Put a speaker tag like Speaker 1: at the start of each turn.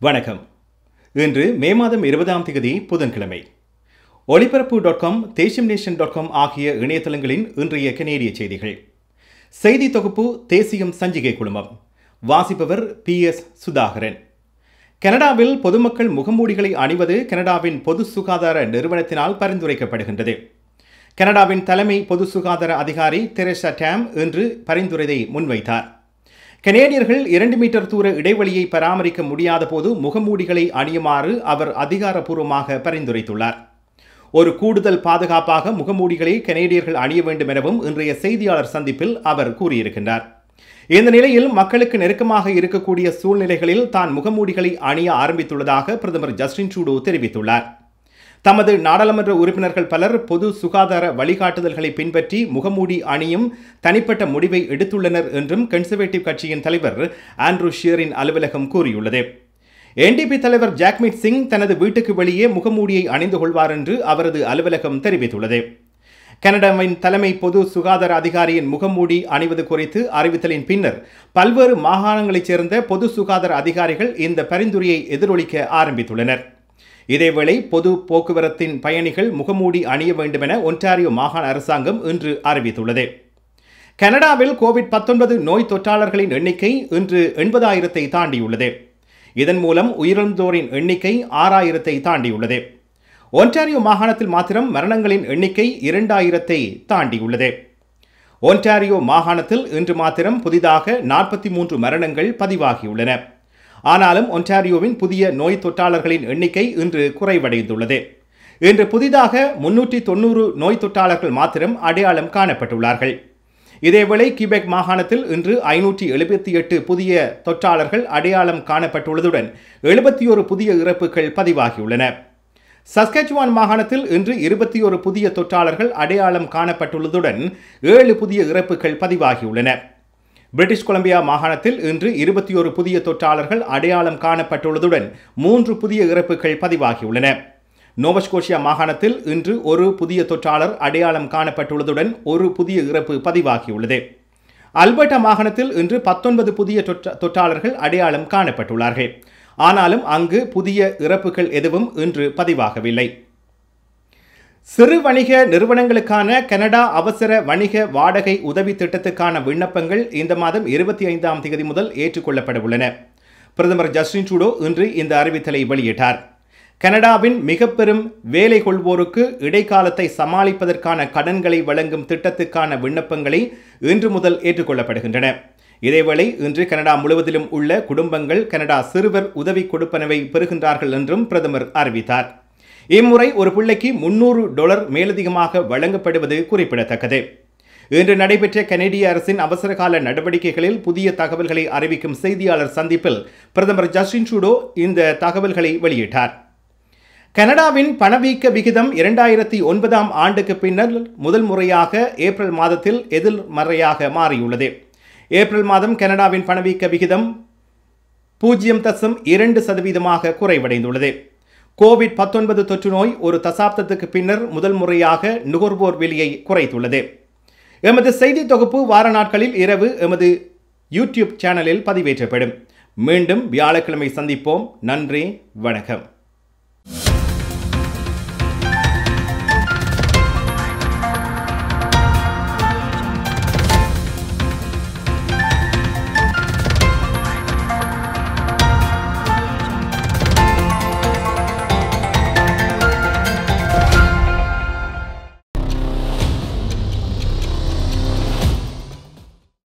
Speaker 1: வணக்கம் இன்று மே மாதம் இருபதாம் தேதி புதன்கிழமை ஒளிபரப்பு டாட் காம் தேசியம் நேஷன் டாட் காம் ஆகிய இணையதளங்களின் இன்றைய கனேடிய செய்திகள் செய்தி தொகுப்பு தேசியம் சஞ்சிகை குழுமம் வாசிப்பவர் பி எஸ் சுதாகரன் கனடாவில் பொதுமக்கள் முகமூடிகளை அணிவது கனடாவின் பொது சுகாதார நிறுவனத்தினால் பரிந்துரைக்கப்படுகின்றது கனடாவின் தலைமை பொது சுகாதார அதிகாரி தெரேசா டேம் இன்று பரிந்துரையை முன்வைத்தார் கனேடியர்கள் இரண்டு மீட்டர் தூர இடைவெளியை பராமரிக்க முடியாத போது முகமூடிகளை அணியுமாறு அவர் அதிகாரப்பூர்வமாக பரிந்துரைத்துள்ளார் ஒரு கூடுதல் பாதுகாப்பாக முகமூடிகளை கனேடியர்கள் அணிய வேண்டும் எனவும் இன்றைய செய்தியாளர் சந்திப்பில் அவர் கூறியிருக்கின்றார் இந்த நிலையில் மக்களுக்கு நெருக்கமாக இருக்கக்கூடிய சூழ்நிலைகளில் தான் முகமூடிகளை அணிய ஆரம்பித்துள்ளதாக பிரதமர் ஜஸ்டின் ட்ரூடோ தெரிவித்துள்ளார் தமது நாடாளுமன்ற உறுப்பினர்கள் பலர் பொது சுகாதார வழிகாட்டுதல்களை பின்பற்றி முகமூடி அணியும் தனிப்பட்ட முடிவை எடுத்துள்ளனர் என்றும் கன்சர்வேட்டிவ் கட்சியின் தலைவர் ஆண்ட்ரூ ஷியரின் அலுவலகம் கூறியுள்ளது என்டிபி தலைவர் ஜாக்மிட் சிங் தனது வீட்டுக்கு வெளியே முகமூடியை அணிந்து கொள்வார் என்று அவரது அலுவலகம் தெரிவித்துள்ளது கனடாவின் தலைமை பொது சுகாதார அதிகாரியின் முகமூடி அணிவது குறித்து அறிவித்தலின் பின்னர் பல்வேறு மாகாணங்களைச் சேர்ந்த பொது சுகாதார அதிகாரிகள் இந்த பரிந்துரையை எதிரொலிக்க ஆரம்பித்துள்ளனர் இதேவேளை பொது போக்குவரத்தின் பயணிகள் முகமூடி அணிய வேண்டுமென ஒன்டாரியோ மாகாண அரசாங்கம் இன்று அறிவித்துள்ளது கனடாவில் கோவிட் பத்தொன்பது நோய் தொற்றாளர்களின் எண்ணிக்கை இன்று எண்பதாயிரத்தை தாண்டியுள்ளது இதன் மூலம் உயிரிழந்தோரின் எண்ணிக்கை ஆறாயிரத்தை தாண்டியுள்ளது ஒன்டாரியோ மாகாணத்தில் மாத்திரம் மரணங்களின் எண்ணிக்கை இரண்டாயிரத்தை தாண்டியுள்ளது ஒன்டாரியோ மாகாணத்தில் இன்று மாத்திரம் புதிதாக நாற்பத்தி மூன்று மரணங்கள் பதிவாகியுள்ளன ஆனாலும் ஒன்டாரியோவின் புதிய நோய் தொற்றாளர்களின் எண்ணிக்கை இன்று குறைவடைந்துள்ளது இன்று புதிதாக முன்னூற்றி தொண்ணூறு நோய் தொற்றாளர்கள் மாத்திரம் அடையாளம் காணப்பட்டுள்ளார்கள் இதேவேளை கிபெக் மாகாணத்தில் இன்று ஐநூற்றி எழுபத்தி எட்டு புதிய தொற்றாளர்கள் அடையாளம் காணப்பட்டுள்ளதுடன் எழுபத்தி ஒரு புதிய இறப்புகள் பதிவாகியுள்ளன சஸ்கச்சுவான் மாகாணத்தில் இன்று இருபத்தி ஒரு புதிய தொற்றாளர்கள் அடையாளம் காணப்பட்டுள்ளதுடன் ஏழு புதிய இறப்புகள் பதிவாகியுள்ளன பிரிட்டிஷ் கொலம்பியா மாகாணத்தில் இன்று இருபத்தி ஒரு புதிய தொற்றாளர்கள் அடையாளம் காணப்பட்டுள்ளதுடன் மூன்று புதிய இறப்புகள் பதிவாகியுள்ளன நோவஸ்கோஷியா மாகாணத்தில் இன்று ஒரு புதிய தொற்றாளர் அடையாளம் காணப்பட்டுள்ளதுடன் ஒரு புதிய இறப்பு பதிவாகியுள்ளது அல்பர்டா மாகாணத்தில் இன்று பத்தொன்பது புதிய தொற்றாளர்கள் அடையாளம் காணப்பட்டுள்ளார்கள் ஆனாலும் அங்கு புதிய இறப்புகள் எதுவும் இன்று பதிவாகவில்லை சிறு வணிக நிறுவனங்களுக்கான கனடா அவசர வணிக வாடகை உதவி திட்டத்துக்கான விண்ணப்பங்கள் இந்த மாதம் இருபத்தி ஐந்தாம் தேதி முதல் ஏற்றுக்கொள்ளப்பட உள்ளன பிரதமர் ஜஸ்டின் ட்ரூடோ இன்று இந்த அறிவித்தலை வெளியிட்டார் கனடாவின் மிக பெரும் வேலை கொள்வோருக்கு இடைக்காலத்தை சமாளிப்பதற்கான கடன்களை வழங்கும் திட்டத்துக்கான விண்ணப்பங்களை இன்று முதல் ஏற்றுக்கொள்ளப்படுகின்றன இதேவேளை இன்று கனடா முழுவதிலும் உள்ள குடும்பங்கள் கனடா சிறுவர் உதவி கொடுப்பனவை பெறுகின்றார்கள் என்றும் பிரதமர் அறிவித்தார் இம்முறை ஒரு பிள்ளைக்கு முன்னூறு டாலர் மேலதிகமாக வழங்கப்படுவது குறிப்பிடத்தக்கது இன்று நடைபெற்ற கனேடிய அரசின் அவசரகால நடவடிக்கைகளில் புதிய தகவல்களை அறிவிக்கும் செய்தியாளர் சந்திப்பில் பிரதமர் ஜஸ்டின் ட்ரூடோ இந்த தகவல்களை வெளியிட்டார் கனடாவின் பணவீக்க விகிதம் இரண்டாயிரத்தி ஒன்பதாம் ஆண்டுக்கு பின்னர் முதல் முறையாக ஏப்ரல் மாதத்தில் எதிர்மறையாக மாறியுள்ளது ஏப்ரல் மாதம் கனடாவின் பணவீக்க விகிதம் பூஜ்ஜியம் தசம் இரண்டு சதவீதமாக குறைவடைந்துள்ளது கோவிட் பத்தொன்பது தொற்று நோய் ஒரு தசாப்தத்துக்கு பின்னர் முதல் முறையாக நுகர்வோர் விலையை குறைத்துள்ளது எமது செய்தி தொகுப்பு வார நாட்களில் இரவு எமது யூடியூப் சேனலில் பதிவேற்றப்படும் மீண்டும் வியாழக்கிழமை சந்திப்போம் நன்றி வணக்கம்